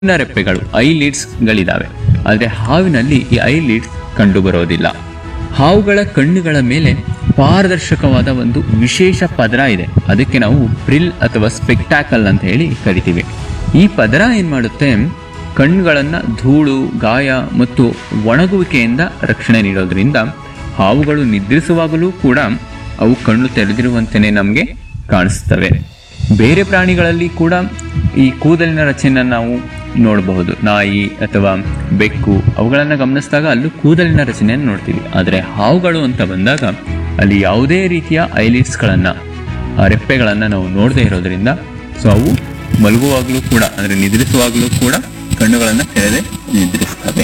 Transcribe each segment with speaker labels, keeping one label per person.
Speaker 1: ಕಣ್ಣಿನ ರೆಪ್ಪೆಗಳು ಐ ಗಳಿದಾವೆ ಆದರೆ ಹಾವಿನಲ್ಲಿ ಈ ಐ ಲೀಡ್ಸ್ ಕಂಡುಬರೋದಿಲ್ಲ ಹಾವುಗಳ ಕಣ್ಣುಗಳ ಮೇಲೆ ಪಾರದರ್ಶಕವಾದ ಒಂದು ವಿಶೇಷ ಪದರ ಇದೆ ಅದಕ್ಕೆ ನಾವು ಪ್ರಿಲ್ ಅಥವಾ ಸ್ಪೆಕ್ಟಾಕಲ್ ಅಂತ ಹೇಳಿ ಕರಿತೀವಿ ಈ ಪದರ ಏನ್ ಮಾಡುತ್ತೆ ಕಣ್ಣುಗಳನ್ನ ಧೂಳು ಗಾಯ ಮತ್ತು ಒಣಗುವಿಕೆಯಿಂದ ರಕ್ಷಣೆ ನೀಡೋದ್ರಿಂದ ಹಾವುಗಳು ನಿದ್ರಿಸುವಾಗಲೂ ಕೂಡ ಅವು ಕಣ್ಣು ತೆರೆದಿರುವಂತೆಯೇ ನಮಗೆ ಕಾಣಿಸ್ತವೆ ಬೇರೆ ಪ್ರಾಣಿಗಳಲ್ಲಿ ಕೂಡ ಈ ಕೂದಲಿನ ರಚನೆಯನ್ನು ನಾವು ನೋಡಬಹುದು ನಾಯಿ ಅಥವಾ ಬೆಕ್ಕು ಅವುಗಳನ್ನು ಗಮನಿಸಿದಾಗ ಅಲ್ಲೂ ಕೂದಲಿನ ರಚನೆಯನ್ನು ನೋಡ್ತೀವಿ ಆದರೆ ಹಾವುಗಳು ಅಂತ ಬಂದಾಗ ಅಲ್ಲಿ ಯಾವುದೇ ರೀತಿಯ ಐಲಿಟ್ಸ್ಗಳನ್ನು ರೆಪ್ಪೆಗಳನ್ನು ನಾವು ನೋಡದೇ ಇರೋದ್ರಿಂದ ಸೊ ಅವು ಮಲಗುವಾಗಲೂ ಕೂಡ ಅಂದರೆ ನಿದ್ರಿಸುವಾಗಲೂ ಕೂಡ ಕಣ್ಣುಗಳನ್ನು ತೆರೆದೇ ನಿದ್ರಿಸ್ತವೆ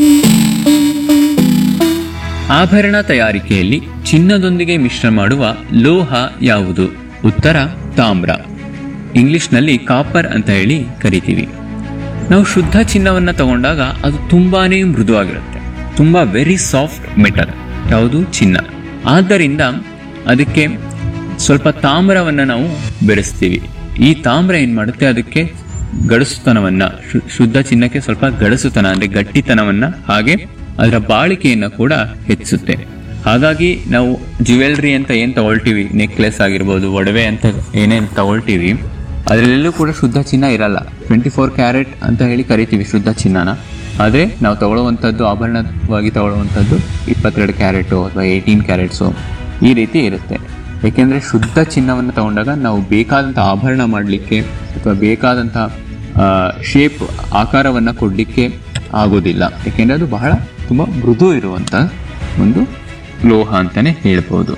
Speaker 1: ಆಭರಣ ತಯಾರಿಕೆಯಲ್ಲಿ ಚಿನ್ನದೊಂದಿಗೆ ಮಿಶ್ರ ಮಾಡುವ ಲೋಹ ಯಾವುದು ಉತ್ತರ ತಾಮ್ರ ಇಂಗ್ಲಿಷ್ನಲ್ಲಿ ಕಾಪರ್ ಅಂತ ಹೇಳಿ ಕರಿತೀವಿ ನಾವು ಶುದ್ಧ ಚಿನ್ನವನ್ನು ತಗೊಂಡಾಗ ಅದು ತುಂಬಾನೇ ಮೃದುವಾಗಿರುತ್ತೆ ತುಂಬಾ ವೆರಿ ಸಾಫ್ಟ್ ಮೆಟಲ್ ಯಾವುದು ಚಿನ್ನ ಆದ್ದರಿಂದ ಅದಕ್ಕೆ ಸ್ವಲ್ಪ ತಾಮ್ರವನ್ನು ನಾವು ಬೆರೆಸ್ತೀವಿ ಈ ತಾಮ್ರ ಏನ್ ಮಾಡುತ್ತೆ ಅದಕ್ಕೆ ಗಡಸುತನವನ್ನ ಶು- ಶುದ್ಧ ಚಿನ್ನಕ್ಕೆ ಸ್ವಲ್ಪ ಗಡಸುತನ ಅಂದ್ರೆ ಗಟ್ಟಿತನವನ್ನ ಹಾಗೆ ಅದರ ಬಾಳಿಕೆಯನ್ನ ಕೂಡ ಹೆಚ್ಚಿಸುತ್ತೆ ಹಾಗಾಗಿ ನಾವು ಜ್ಯುವೆಲ್ರಿ ಅಂತ ಏನ್ ತಗೊಳ್ತೀವಿ ನೆಕ್ಲೆಸ್ ಆಗಿರ್ಬೋದು ಒಡವೆ ಅಂತ ಏನೇನು ತಗೊಳ್ತೀವಿ ಅದರಲ್ಲೆಲ್ಲೂ ಕೂಡ ಶುದ್ಧ ಚಿನ್ನ ಇರಲ್ಲ ಟ್ವೆಂಟಿ ಫೋರ್ ಕ್ಯಾರೆಟ್ ಅಂತ ಹೇಳಿ ಕರಿತೀವಿ ಶುದ್ಧ ಚಿನ್ನನ ಆದರೆ ನಾವು ತಗೊಳ್ಳುವಂಥದ್ದು ಆಭರಣವಾಗಿ ತಗೊಳ್ಳುವಂಥದ್ದು ಇಪ್ಪತ್ತೆರಡು ಕ್ಯಾರೆಟು ಅಥವಾ ಏಯ್ಟೀನ್ ಕ್ಯಾರೆಟ್ಸು ಈ ರೀತಿ ಇರುತ್ತೆ ಏಕೆಂದರೆ ಶುದ್ಧ ಚಿನ್ನವನ್ನು ತಗೊಂಡಾಗ ನಾವು ಬೇಕಾದಂಥ ಆಭರಣ ಮಾಡಲಿಕ್ಕೆ ಅಥವಾ ಬೇಕಾದಂಥ ಶೇಪ್ ಆಕಾರವನ್ನು ಕೊಡಲಿಕ್ಕೆ ಆಗೋದಿಲ್ಲ ಏಕೆಂದರೆ ಅದು ಬಹಳ ತುಂಬ ಮೃದು ಇರುವಂಥ ಒಂದು ಲೋಹ ಅಂತಲೇ ಹೇಳ್ಬೋದು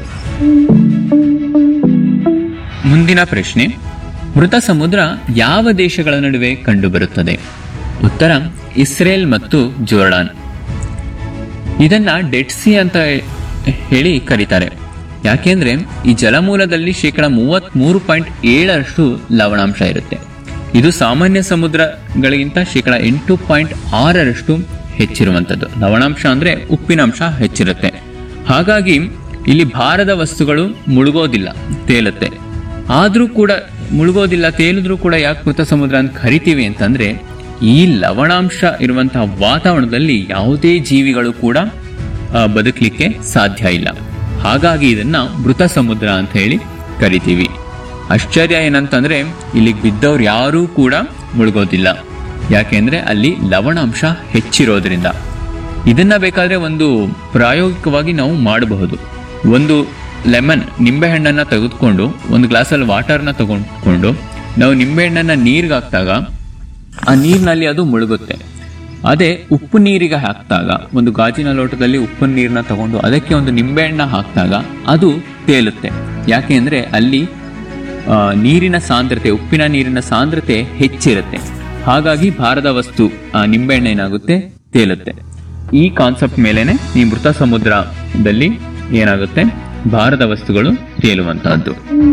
Speaker 1: ಮುಂದಿನ ಪ್ರಶ್ನೆ ಮೃತ ಸಮುದ್ರ ಯಾವ ದೇಶಗಳ ನಡುವೆ ಕಂಡುಬರುತ್ತದೆ ಉತ್ತರ ಇಸ್ರೇಲ್ ಮತ್ತು ಜೋರ್ಡಾನ್ ಇದನ್ನ ಡೆಡ್ ಸಿ ಅಂತ ಹೇಳಿ ಕರೀತಾರೆ ಯಾಕೆಂದ್ರೆ ಈ ಜಲಮೂಲದಲ್ಲಿ ಶೇಕಡ ಮೂವತ್ತ್ ಮೂರು ಪಾಯಿಂಟ್ ಏಳರಷ್ಟು ಲವಣಾಂಶ ಇರುತ್ತೆ ಇದು ಸಾಮಾನ್ಯ ಸಮುದ್ರಗಳಿಗಿಂತ ಶೇಕಡ ಎಂಟು ಪಾಯಿಂಟ್ ಆರರಷ್ಟು ಹೆಚ್ಚಿರುವಂಥದ್ದು ಲವಣಾಂಶ ಅಂದ್ರೆ ಉಪ್ಪಿನಾಂಶ ಹೆಚ್ಚಿರುತ್ತೆ ಹಾಗಾಗಿ ಇಲ್ಲಿ ಭಾರದ ವಸ್ತುಗಳು ಮುಳುಗೋದಿಲ್ಲ ತೇಲುತ್ತೆ ಆದ್ರೂ ಕೂಡ ಮುಳುಗೋದಿಲ್ಲ ತೇಲಿದ್ರೂ ಕೂಡ ಯಾಕೆ ಮೃತ ಸಮುದ್ರ ಅಂತ ಕರಿತೀವಿ ಅಂತಂದ್ರೆ ಈ ಲವಣಾಂಶ ಇರುವಂತಹ ವಾತಾವರಣದಲ್ಲಿ ಯಾವುದೇ ಜೀವಿಗಳು ಕೂಡ ಆ, ಬದುಕಲಿಕ್ಕೆ ಸಾಧ್ಯ ಇಲ್ಲ ಹಾಗಾಗಿ ಇದನ್ನ ಮೃತ ಸಮುದ್ರ ಅಂತ ಹೇಳಿ ಕರಿತೀವಿ ಆಶ್ಚರ್ಯ ಏನಂತಂದ್ರೆ ಇಲ್ಲಿಗೆ ಬಿದ್ದವ್ರು ಯಾರೂ ಕೂಡ ಮುಳುಗೋದಿಲ್ಲ ಯಾಕೆಂದ್ರೆ ಅಲ್ಲಿ ಲವಣಾಂಶ ಹೆಚ್ಚಿರೋದ್ರಿಂದ ಇದನ್ನ ಬೇಕಾದ್ರೆ ಒಂದು ಪ್ರಾಯೋಗಿಕವಾಗಿ ನಾವು ಮಾಡಬಹುದು ಒಂದು ಲೆಮನ್ ನಿಂಬೆಹಣ್ಣನ್ನ ತೆಗೆದುಕೊಂಡು ಒಂದು ಗ್ಲಾಸಲ್ಲಿ ವಾಟರ್ನ ತಗೊಂಡ್ಕೊಂಡು ನಾವು ನಿಂಬೆಹಣ್ಣನ್ನ ನೀರಿಗೆ ಹಾಕಿದಾಗ ಆ ನೀರಿನಲ್ಲಿ ಅದು ಮುಳುಗುತ್ತೆ ಅದೇ ಉಪ್ಪು ನೀರಿಗೆ ಹಾಕಿದಾಗ ಒಂದು ಗಾಜಿನ ಲೋಟದಲ್ಲಿ ಉಪ್ಪು ನೀರನ್ನ ತಗೊಂಡು ಅದಕ್ಕೆ ಒಂದು ನಿಂಬೆಹಣ್ಣ ಹಾಕಿದಾಗ ಅದು ತೇಲುತ್ತೆ ಯಾಕೆ ಅಂದ್ರೆ ಅಲ್ಲಿ ಆ, ನೀರಿನ ಸಾಂದ್ರತೆ ಉಪ್ಪಿನ ನೀರಿನ ಸಾಂದ್ರತೆ ಹೆಚ್ಚಿರುತ್ತೆ ಹಾಗಾಗಿ ಭಾರದ ವಸ್ತು ಆ ನಿಂಬೆಹಣ್ಣು ಏನಾಗುತ್ತೆ ತೇಲುತ್ತೆ ಈ ಕಾನ್ಸೆಪ್ಟ್ ಮೇಲೆನೆ ಈ ಮೃತ ಸಮುದ್ರದಲ್ಲಿ ಏನಾಗುತ್ತೆ ಭಾರದ ವಸ್ತುಗಳು ತೇಲುವಂತಹದ್ದು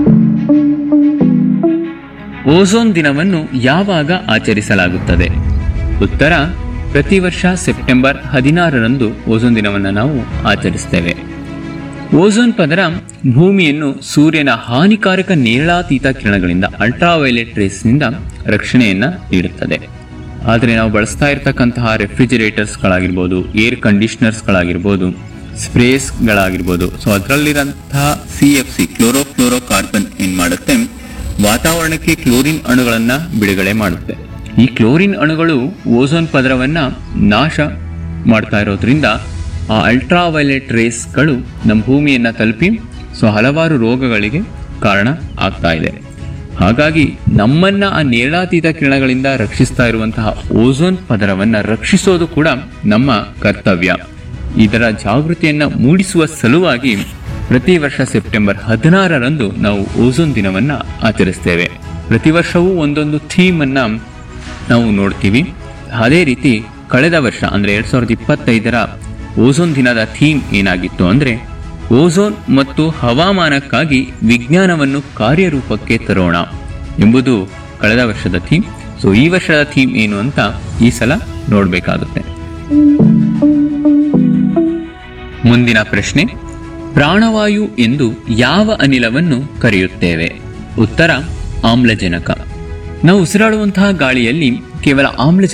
Speaker 1: ಓಝೋನ್ ದಿನವನ್ನು ಯಾವಾಗ ಆಚರಿಸಲಾಗುತ್ತದೆ ಉತ್ತರ ಪ್ರತಿ ವರ್ಷ ಸೆಪ್ಟೆಂಬರ್ ಹದಿನಾರರಂದು ಓಝೋನ್ ದಿನವನ್ನು ನಾವು ಆಚರಿಸ್ತೇವೆ ಓಝೋನ್ ಪದರ ಭೂಮಿಯನ್ನು ಸೂರ್ಯನ ಹಾನಿಕಾರಕ ನೇರಳಾತೀತ ಕಿರಣಗಳಿಂದ ಅಲ್ಟ್ರಾವೈಲೆಟ್ ರೇಸ್ನಿಂದ ರಕ್ಷಣೆಯನ್ನ ನೀಡುತ್ತದೆ ಆದರೆ ನಾವು ಬಳಸ್ತಾ ಇರತಕ್ಕಂತಹ ರೆಫ್ರಿಜಿರೇಟರ್ಸ್ಗಳಾಗಿರ್ಬೋದು ಏರ್ ಕಂಡೀಷನರ್ಸ್ಗಳಾಗಿರ್ಬೋದು ಸ್ಪ್ರೇಸ್ಗಳಾಗಿರ್ಬೋದು ಸೊ ಅದರಲ್ಲಿರಂತಹ C F C chlorofluorocarbon ಏನ್ ಮಾಡುತ್ತೆ ವಾತಾವರಣಕ್ಕೆ ಕ್ಲೋರಿನ್ ಅಣುಗಳನ್ನ ಬಿಡುಗಡೆ ಮಾಡುತ್ತೆ ಈ ಕ್ಲೋರಿನ್ ಅಣುಗಳು ಓಝೋನ್ ಪದರವನ್ನ ನಾಶ ಮಾಡ್ತಾ ಇರೋದ್ರಿಂದ ಆ ಅಲ್ಟ್ರಾವೈಲೆಟ್ ರೇಸ್ಗಳು ನಮ್ಮ ಭೂಮಿಯನ್ನ ತಲುಪಿ ಸೊ ಹಲವಾರು ರೋಗಗಳಿಗೆ ಕಾರಣ ಆಗ್ತಾ ಇದೆ ಹಾಗಾಗಿ ನಮ್ಮನ್ನ ಆ ನೇರಳಾತೀತ ಕಿರಣಗಳಿಂದ ರಕ್ಷಿಸ್ತಾ ಇರುವಂತಹ ಓಝೋನ್ ಪದರವನ್ನ ರಕ್ಷಿಸೋದು ಕೂಡ ನಮ್ಮ ಕರ್ತವ್ಯ ಇದರ ಜಾಗೃತಿಯನ್ನ ಮೂಡಿಸುವ ಸಲುವಾಗಿ ಪ್ರತಿ ವರ್ಷ ಸೆಪ್ಟೆಂಬರ್ ಹದಿನಾರರಂದು ನಾವು ಓಝೋನ್ ದಿನವನ್ನ ಆಚರಿಸ್ತೇವೆ ಪ್ರತಿ ವರ್ಷವೂ ಒಂದೊಂದು ಥೀಮ್ ಅನ್ನ ನಾವು ನೋಡ್ತೀವಿ ಅದೇ ರೀತಿ ಕಳೆದ ವರ್ಷ ಅಂದ್ರೆ ಎರಡ್ ಸಾವಿರದ ಇಪ್ಪತ್ತೈದರ ಓಝೋನ್ ದಿನದ ಥೀಮ್ ಏನಾಗಿತ್ತು ಅಂದ್ರೆ ಓಝೋನ್ ಮತ್ತು ಹವಾಮಾನಕ್ಕಾಗಿ ವಿಜ್ಞಾನವನ್ನು ಕಾರ್ಯರೂಪಕ್ಕೆ ತರೋಣ ಎಂಬುದು ಕಳೆದ ವರ್ಷದ ಥೀಮ್ ಸೊ ಈ ವರ್ಷದ ಥೀಮ್ ಏನು ಅಂತ ಈ ಸಲ ನೋಡಬೇಕಾಗುತ್ತೆ ಮುಂದಿನ ಪ್ರಶ್ನೆ ಪ್ರಾಣವಾಯು ಎಂದು ಯಾವ ಅನಿಲವನ್ನು ಕರೆಯುತ್ತೇವೆ ಉತ್ತರ ಆಮ್ಲಜನಕ ನಾವು ಉಸಿರಾಡುವಂತಹ ಗಾಳಿಯಲ್ಲಿ ಕೇವಲ ಆಮ್ಲಜನಕ